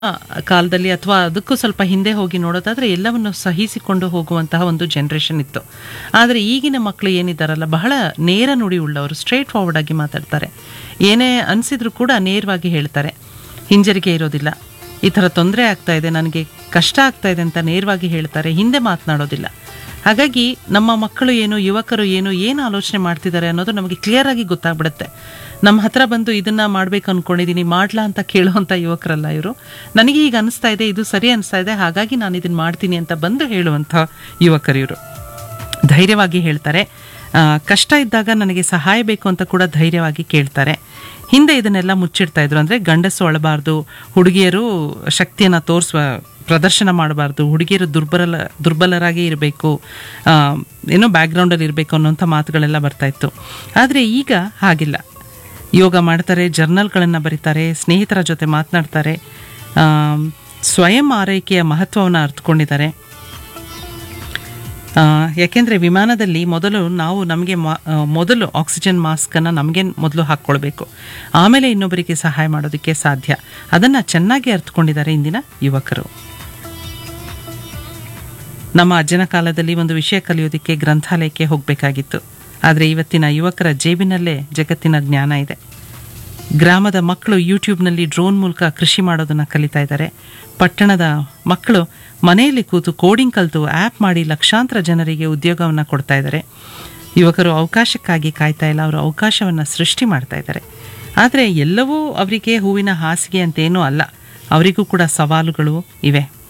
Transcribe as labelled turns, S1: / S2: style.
S1: ಆ, ಕಾಲದಲ್ಲಿ ಅಥವಾ ಅದಕ್ಕೂ ಸ್ವಲ್ಪ ಹಿಂದೆ ಹೋಗಿ ನೋಡೋದಾದ್ರೆ ಎಲ್ಲವನ್ನು ಸಹಿಸಿಕೊಂಡು ಹೋಗುವಂತಹ ಒಂದು ಜನ್ರೇಷನ್ ಇತ್ತು ಆದರೆ ಈಗಿನ ಮಕ್ಕಳು ಏನಿದ್ದಾರಲ್ಲ ಬಹಳ ನೇರ ನುಡಿ ಉಳ್ಳವರು ಸ್ಟ್ರೇಟ್ ಫಾರ್ವರ್ಡ್ ಆಗಿ ಮಾತಾಡ್ತಾರೆ ಏನೇ ಅನಿಸಿದ್ರು ಕೂಡ ನೇರವಾಗಿ ಹೇಳ್ತಾರೆ ಹಿಂಜರಿಕೆ ಇರೋದಿಲ್ಲ ಈ ಥರ ತೊಂದರೆ ಆಗ್ತಾ ಇದೆ ನನಗೆ ಕಷ್ಟ ಆಗ್ತಾ ಇದೆ ಅಂತ ನೇರವಾಗಿ ಹೇಳ್ತಾರೆ ಹಿಂದೆ ಮಾತನಾಡೋದಿಲ್ಲ ಹಾಗಾಗಿ ನಮ್ಮ ಮಕ್ಕಳು ಏನು ಯುವಕರು ಏನು ಏನು ಆಲೋಚನೆ ಮಾಡ್ತಿದ್ದಾರೆ ಅನ್ನೋದು ನಮಗೆ ಕ್ಲಿಯರ್ ಆಗಿ ಗೊತ್ತಾಗ್ಬಿಡುತ್ತೆ ನಮ್ಮ ಹತ್ರ ಬಂದು ಇದನ್ನ ಮಾಡ್ಬೇಕು ಅನ್ಕೊಂಡಿದೀನಿ ಮಾಡ್ಲಾ ಅಂತ ಕೇಳುವಂಥ ಯುವಕರಲ್ಲ ಇವರು ನನಗೆ ಈಗ ಅನಿಸ್ತಾ ಇದೆ ಇದು ಸರಿ ಅನಿಸ್ತಾ ಇದೆ ಹಾಗಾಗಿ ನಾನು ಇದನ್ನ ಮಾಡ್ತೀನಿ ಅಂತ ಬಂದು ಹೇಳುವಂಥ ಯುವಕರು ಇವರು ಧೈರ್ಯವಾಗಿ ಹೇಳ್ತಾರೆ ಆ, ಕಷ್ಟ ಇದ್ದಾಗ ನನಗೆ ಸಹಾಯ ಬೇಕು ಅಂತ ಕೂಡ ಧೈರ್ಯವಾಗಿ ಕೇಳ್ತಾರೆ ಹಿಂದೆ ಇದನ್ನೆಲ್ಲ ಮುಚ್ಚಿಡ್ತಾ ಇದ್ರು ಅಂದರೆ ಗಂಡಸು ಅಳಬಾರ್ದು ಹುಡುಗಿಯರು ಶಕ್ತಿಯನ್ನು ತೋರಿಸುವ ಪ್ರದರ್ಶನ ಮಾಡಬಾರ್ದು ಹುಡುಗಿಯರು ದುರ್ಬಲ ದುರ್ಬಲರಾಗಿ ಇರಬೇಕು ಏನೋ ಬ್ಯಾಕ್ಗ್ರೌಂಡಲ್ಲಿ ಇರಬೇಕು ಅನ್ನೋಂಥ ಮಾತುಗಳೆಲ್ಲ ಬರ್ತಾ ಇತ್ತು ಆದರೆ ಈಗ ಹಾಗಿಲ್ಲ ಯೋಗ ಮಾಡ್ತಾರೆ ಜರ್ನಲ್ಗಳನ್ನು ಬರೀತಾರೆ ಸ್ನೇಹಿತರ ಜೊತೆ ಮಾತನಾಡ್ತಾರೆ ಆ, ಸ್ವಯಂ ಆರೈಕೆಯ ಮಹತ್ವವನ್ನು ಅರ್ಥಕೊಂಡಿದ್ದಾರೆ ಆ, ಯಾಕೆಂದ್ರೆ ವಿಮಾನದಲ್ಲಿ ಮೊದಲು ನಾವು ನಮಗೆ ಮಾ- ಆ, ಮೊದಲು ಆಕ್ಸಿಜನ್ ಮಾಸ್ಕನ್ನು ನಮಗೆ ಮೊದಲು ಹಾಕ್ಕೊಳ್ಬೇಕು ಆಮೇಲೆ ಇನ್ನೊಬ್ಬರಿಗೆ ಸಹಾಯ ಮಾಡೋದಕ್ಕೆ ಸಾಧ್ಯ ಅದನ್ನು ಚೆನ್ನಾಗಿ ಅರ್ಥಕೊಂಡಿದ್ದಾರೆ ಇಂದಿನ ಯುವಕರು ನಮ್ಮ ಅಜ್ಜನ ಕಾಲದಲ್ಲಿ ಒಂದು ವಿಷಯ ಕಲಿಯೋದಕ್ಕೆ ಗ್ರಂಥಾಲಯಕ್ಕೆ ಹೋಗಬೇಕಾಗಿತ್ತು ಆದರೆ ಇವತ್ತಿನ ಯುವಕರ ಜೇಬಿನಲ್ಲೇ ಜಗತ್ತಿನ ಜ್ಞಾನ ಇದೆ ಗ್ರಾಮದ ಮಕ್ಕಳು ಯೂಟ್ಯೂಬ್ನಲ್ಲಿ ಡ್ರೋನ್ ಮೂಲಕ ಕೃಷಿ ಮಾಡೋದನ್ನು ಕಲಿತಾ ಇದ್ದಾರೆ ಪಟ್ಟಣದ ಮಕ್ಕಳು ಮನೆಯಲ್ಲಿ ಕೂತು ಕೋಡಿಂಗ್ ಕಲಿತು ಆ್ಯಪ್ ಮಾಡಿ ಲಕ್ಷಾಂತರ ಜನರಿಗೆ ಉದ್ಯೋಗವನ್ನು ಕೊಡ್ತಾ ಇದ್ದಾರೆ ಯುವಕರು ಅವಕಾಶಕ್ಕಾಗಿ ಕಾಯ್ತಾ ಇಲ್ಲ ಅವರು ಅವಕಾಶವನ್ನು ಸೃಷ್ಟಿ ಮಾಡ್ತಾ ಇದ್ದಾರೆ ಆದರೆ ಎಲ್ಲವೂ ಅವರಿಗೆ ಹೂವಿನ ಹಾಸಿಗೆ ಅಂತೇನೂ ಅಲ್ಲ ಅವರಿಗೂ ಕೂಡ ಸವಾಲುಗಳು ಇವೆ